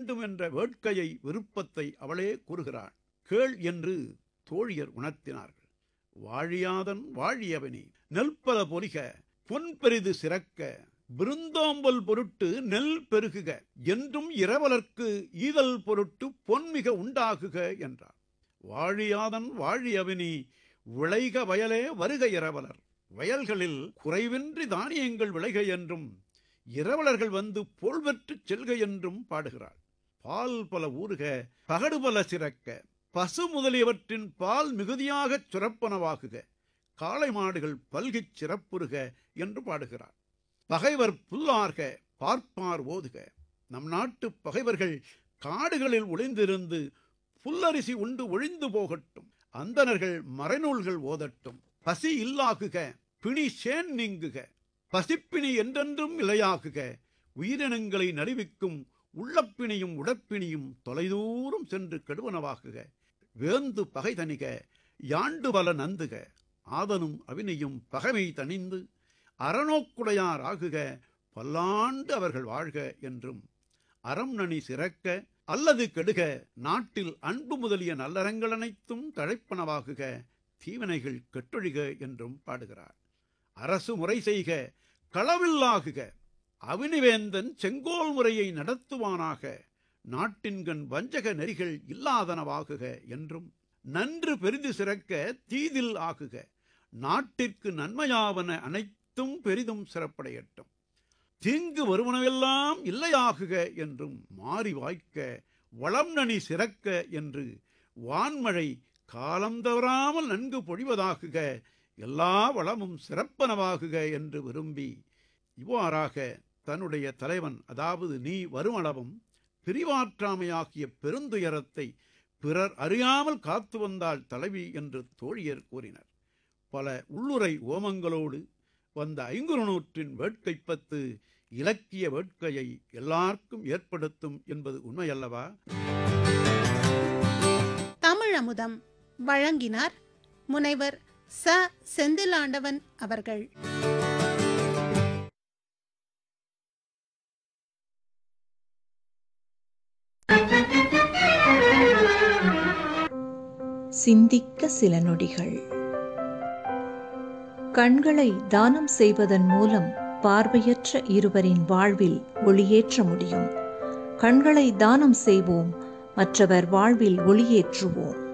வேண்டும் என்ற வேட்கையை விருப்பத்தை அவளே கூறுகிறாள் கேள் என்று தோழியர் உணர்த்தினார்கள் வாழியாதன் வாழியவனி நெல்பல பொலிக பொன் பெரிது சிறக்க விருந்தோம்பல் பொருட்டு நெல் பெருகுக என்றும் இரவலர்க்கு ஈதல் பொருட்டு பொன்மிக உண்டாகுக என்றார் வாழியாதன் வாழியவனி விளைக வயலே வருக இரவலர் வயல்களில் குறைவின்றி தானியங்கள் விளைக என்றும் இரவலர்கள் வந்து பொல்வெற்றுச் செல்க என்றும் பாடுகிறாள் பால் பல ஊறுக பகடு பல சிறக்க பசு முதலியவற்றின் பால் மிகுதியாகச் சுரப்பனவாகுக காளை மாடுகள் பல்கிச் சிறப்புறுக என்று பாடுகிறார் பகைவர் புல்லார்க பார்ப்பார் ஓதுக நம் நாட்டு பகைவர்கள் காடுகளில் ஒளிந்திருந்து புல்லரிசி உண்டு ஒழிந்து போகட்டும் அந்தணர்கள் மறைநூல்கள் ஓதட்டும் பசி இல்லாகுக பிணி சேன் நீங்குக பசிப்பிணி என்றென்றும் இலையாகுக உயிரினங்களை நடுவிக்கும் உள்ளப்பிணியும் உடப்பிணியும் தொலைதூரம் சென்று கெடுவனவாகுக வேந்து பகை தணிக யாண்டு பல நந்துக ஆதனும் அவினையும் பகைமை தணிந்து அறநோக்குடையார் ஆகுக பல்லாண்டு அவர்கள் வாழ்க என்றும் அறம் நனி சிறக்க அல்லது கெடுக நாட்டில் அன்பு முதலிய நல்லறங்கள் அனைத்தும் தழைப்பனவாகுக தீவினைகள் கெட்டொழிக என்றும் பாடுகிறார் அரசு முறை செய்க களவில்லாகுக அவினிவேந்தன் செங்கோல் முறையை நடத்துவானாக நாட்டின்கண் வஞ்சக நெறிகள் இல்லாதனவாகுக என்றும் நன்று பெரிது சிறக்க தீதில் ஆகுக நாட்டிற்கு நன்மையாவன அனைத்தும் பெரிதும் சிறப்படையட்டும் தீங்கு வருவனவெல்லாம் இல்லையாகுக என்றும் மாறி வாய்க்க வளம் நனி சிறக்க என்று வான்மழை காலம் தவறாமல் நன்கு பொழிவதாகுக எல்லா வளமும் சிறப்பனவாகுக என்று விரும்பி இவ்வாறாக தன்னுடைய தலைவன் அதாவது நீ வருமளவும் பிரிவாற்றாமையாகிய பெருந்துயரத்தை பிறர் அறியாமல் காத்து வந்தாள் தலைவி என்று தோழியர் கூறினர் பல உள்ளுரை ஓமங்களோடு வந்த ஐங்குறுநூற்றின் வேட்கைப்பத்து இலக்கிய வேட்கையை எல்லாருக்கும் ஏற்படுத்தும் என்பது உண்மையல்லவா தமிழமுதம் வழங்கினார் முனைவர் ச செந்திலாண்டவன் அவர்கள் சிந்திக்க சில நொடிகள் கண்களை தானம் செய்வதன் மூலம் பார்வையற்ற இருவரின் வாழ்வில் ஒளியேற்ற முடியும் கண்களை தானம் செய்வோம் மற்றவர் வாழ்வில் ஒளியேற்றுவோம்